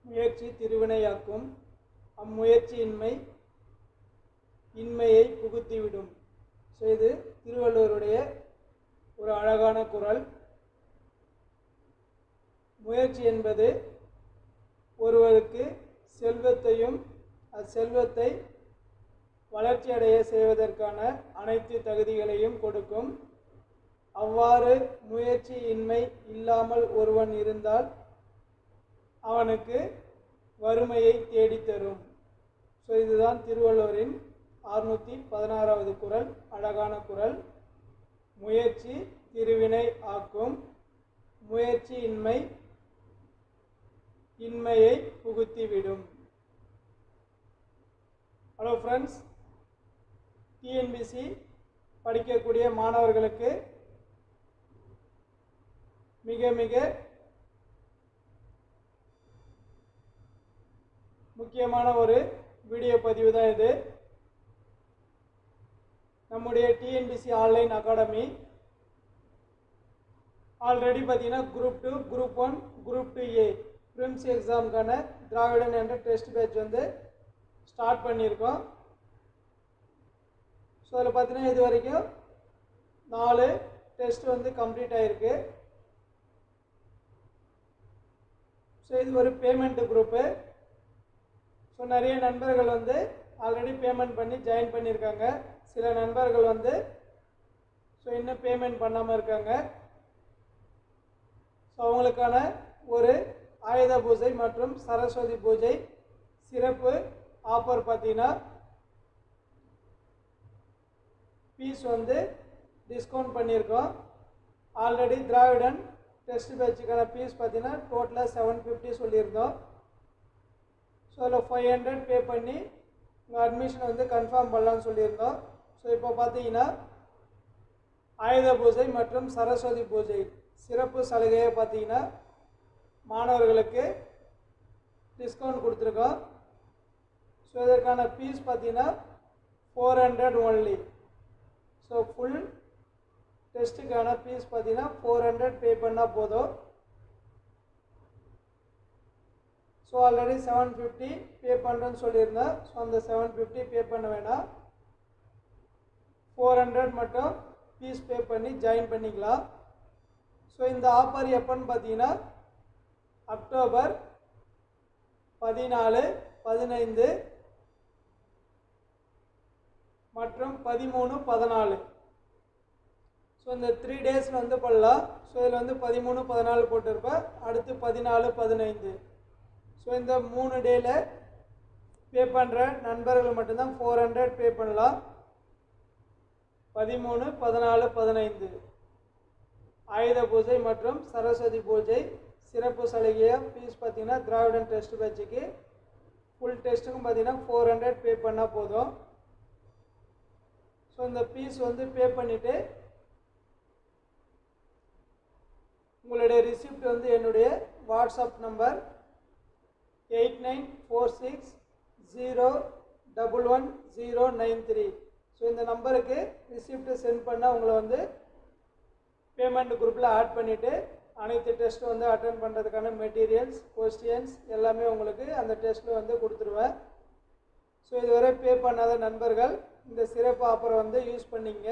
முயற்சி திருவினையாக்கும் அம்முயற்சியின்மை இன்மையை புகுத்திவிடும் ஸோ இது திருவள்ளுவருடைய ஒரு அழகான குறள் முயற்சி என்பது ஒருவருக்கு செல்வத்தையும் அச்செல்வத்தை வளர்ச்சியடைய செய்வதற்கான அனைத்து தகுதிகளையும் கொடுக்கும் அவ்வாறு முயற்சி இன்மை இல்லாமல் ஒருவன் இருந்தால் அவனுக்கு வறுமையை தேடித்தரும் ஸோ இதுதான் திருவள்ளுவரின் அறுநூற்றி பதினாறாவது குறள் அழகான குறள் முயற்சி திருவினை ஆக்கும் முயற்சி இன்மை இன்மையை புகுத்திவிடும் ஹலோ ஃப்ரெண்ட்ஸ் டிஎன்பிசி படிக்கக்கூடிய மாணவர்களுக்கு மிக மிக முக்கியமான ஒரு வீடியோ பதிவு தான் இது நம்முடைய டிஎன்பிசி ஆன்லைன் அகாடமி ஆல்ரெடி பார்த்தீங்கன்னா group two group one group two A prelims எக்ஸாமுக்கான திராவிடன் என்ற டெஸ்ட் பேட்ச் வந்து ஸ்டார்ட் பண்ணியிருக்கோம் ஸோ அதில் பார்த்தீங்கன்னா இது வரைக்கும் நாலு டெஸ்ட் வந்து கம்ப்ளீட் ஆகிருக்கு ஸோ இது ஒரு பேமெண்ட் குரூப்பு ஸோ நிறைய நண்பர்கள் வந்து ஆல்ரெடி பேமெண்ட் பண்ணி ஜாயின் பண்ணியிருக்காங்க சில நண்பர்கள் வந்து ஸோ இன்னும் பேமெண்ட் பண்ணாமல் இருக்காங்க ஸோ அவங்களுக்கான ஒரு ஆயுத பூஜை மற்றும் சரஸ்வதி பூஜை சிறப்பு ஆஃபர் பார்த்தீங்கன்னா ஃபீஸ் வந்து டிஸ்கவுண்ட் பண்ணியிருக்கோம் ஆல்ரெடி திராவிடன் டெஸ்ட் பேட்சுக்கான ஃபீஸ் பார்த்தீங்கன்னா டோட்டலாக செவன் ஃபிஃப்டி சொல்லியிருந்தோம் ஸோ அதில் ஃபைவ் ஹண்ட்ரட் பே பண்ணி உங்கள் அட்மிஷன் வந்து கன்ஃபார்ம் பண்ணலான்னு சொல்லியிருந்தோம் ஸோ இப்போ பார்த்தீங்கன்னா ஆயுத பூஜை மற்றும் சரஸ்வதி பூஜை சிறப்பு சலுகையை பார்த்தீங்கன்னா மாணவர்களுக்கு டிஸ்கவுண்ட் கொடுத்துருக்கோம் ஸோ இதற்கான ஃபீஸ் பார்த்தீங்கன்னா four hundred only so full டெஸ்ட்டுக்கான ஃபீஸ் பார்த்தீங்கன்னா ஃபோர் ஹண்ட்ரட் பே பண்ணால் போதும் so already seven fifty pay பண்ணுறேன்னு சொல்லியிருந்தேன் ஸோ அந்த செவன் ஃபிஃப்டி பே பண்ண வேணாம் ஃபோர் ஹண்ட்ரட் மட்டும் ஃபீஸ் பே பண்ணி ஜாயின் பண்ணிக்கலாம் ஸோ இந்த ஆஃபர் எப்போன்னு பார்த்தீங்கன்னா அக்டோபர் பதினாலு பதினைந்து மற்றும் பதிமூணு பதினாலு ஸோ இந்த த்ரீ டேஸில் வந்து பண்ணலாம் ஸோ இதில் வந்து பதிமூணு பதினாலு போட்டிருப்பேன் அடுத்து பதினாலு பதினைந்து ஸோ இந்த மூணு டேயில் பே பண்ணுற நண்பர்கள் மட்டும்தான் ஃபோர் ஹண்ட்ரட் பே பண்ணலாம் பதிமூணு பதினாலு பதினைந்து ஆயுத பூஜை மற்றும் சரஸ்வதி பூஜை சிறப்பு சலுகையாக ஃபீஸ் பார்த்தீங்கன்னா திராவிடன் டெஸ்ட் பேட்சுக்கு ஃபுல் டெஸ்ட்டுக்கும் பார்த்தீங்கன்னா ஃபோர் ஹண்ட்ரட் பே பண்ணால் போதும் ஸோ இந்த ஃபீஸ் வந்து பே பண்ணிவிட்டு உங்களுடைய ரிசிப்ட் வந்து என்னுடைய WhatsApp number eight nine four six zero double one zero nine three so இந்த நம்பருக்கு ரிசிப்ட்டு சென்ட் பண்ணால் உங்களை வந்து பேமெண்ட் குரூப்பில் ஆட் பண்ணிவிட்டு அனைத்து டெஸ்ட்டும் வந்து அட்டன் பண்ணுறதுக்கான மெட்டீரியல்ஸ் கொஸ்டியன்ஸ் எல்லாமே உங்களுக்கு அந்த டெஸ்ட்டில் வந்து கொடுத்துருவேன் ஸோ இதுவரை பே பண்ணாத நண்பர்கள் இந்த சிறப்பு ஆஃபரை வந்து யூஸ் பண்ணிங்க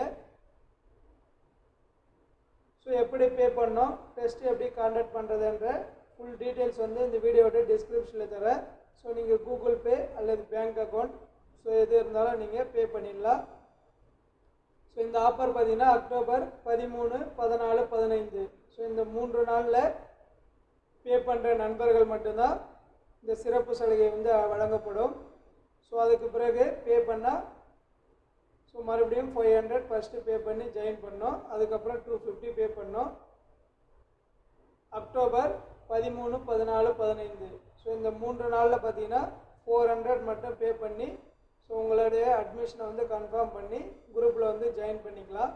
ஸோ எப்படி பே பண்ணோம் டெஸ்ட் எப்படி கான்டாக்ட் பண்ணுறதுன்ற ஃபுல் டீட்டெயில்ஸ் வந்து இந்த வீடியோட டிஸ்கிரிப்ஷனில் தரேன் ஸோ நீங்கள் கூகுள் பே அல்லது பேங்க் அக்கௌண்ட் ஸோ எது இருந்தாலும் நீங்கள் பே பண்ணிடலாம் ஸோ இந்த ஆஃபர் பார்த்தீங்கன்னா அக்டோபர் பதிமூணு பதினாலு பதினைந்து ஸோ இந்த மூன்று நாளில் பே பண்ணுற நண்பர்கள் மட்டும்தான் இந்த சிறப்பு சலுகை வந்து வழங்கப்படும் ஸோ அதுக்கு பிறகு பே பண்ணால் ஸோ மறுபடியும் ஃபைவ் ஹண்ட்ரட் ஃபஸ்ட்டு பே பண்ணி ஜாயின் பண்ணோம் அதுக்கப்புறம் டூ ஃபிஃப்டி பே பண்ணோம் அக்டோபர் பதிமூணு பதினாலு பதினைந்து ஸோ இந்த மூன்று நாளில் பார்த்தீங்கன்னா ஃபோர் ஹண்ட்ரட் மட்டும் பே பண்ணி ஸோ உங்களுடைய அட்மிஷனை வந்து கன்ஃபார்ம் பண்ணி குரூப்பில் வந்து ஜாயின் பண்ணிக்கலாம்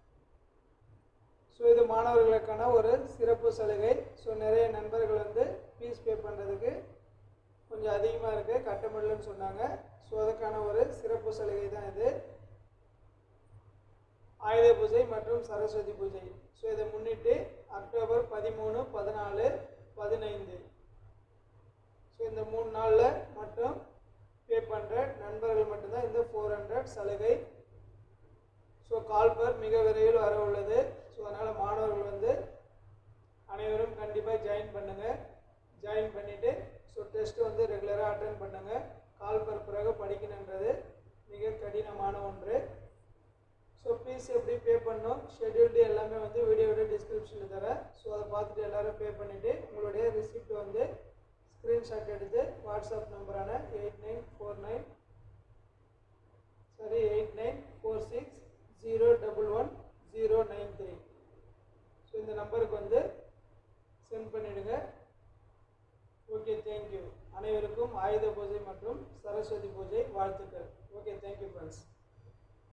ஸோ இது மாணவர்களுக்கான ஒரு சிறப்பு சலுகை ஸோ நிறைய நண்பர்கள் வந்து ஃபீஸ் பே பண்ணுறதுக்கு கொஞ்சம் அதிகமாக இருக்குது கட்ட முடியலன்னு சொன்னாங்க ஸோ அதுக்கான ஒரு சிறப்பு சலுகை தான் இது ஆயுத பூஜை மற்றும் சரஸ்வதி பூஜை ஸோ இதை முன்னிட்டு அக்டோபர் பதிமூணு பதினாலு பதினைந்து ஸோ இந்த யூனிட் சலுகை ஸோ கால்பர் மிக விரைவில் வர உள்ளது ஸோ அதனால் மாணவர்கள் வந்து அனைவரும் கண்டிப்பாக ஜாயின் பண்ணுங்கள் ஜாயின் பண்ணிவிட்டு ஸோ டெஸ்ட்டு வந்து ரெகுலராக அட்டன் பண்ணுங்கள் கால்பர் பிறகு படிக்கணுன்றது மிக கடினமான ஒன்று ஸோ ஃபீஸ் எப்படி பே பண்ணணும் ஷெட்யூல்டு எல்லாமே வந்து வீடியோட டிஸ்கிரிப்ஷனில் தரேன் ஸோ அதை பார்த்துட்டு எல்லாரும் பே பண்ணிவிட்டு உங்களுடைய ரிசிப்ட் வந்து ஸ்க்ரீன்ஷாட் எடுத்து வாட்ஸ்அப் நம்பரான eight nine four nine sorry eight nine four six zero double one zero nine three so இந்த நம்பருக்கு வந்து சென்ட் பண்ணிவிடுங்க ஓகே தேங்க்யூ அனைவருக்கும் ஆயுத பூஜை மற்றும் சரஸ்வதி பூஜை வாழ்த்துக்கள்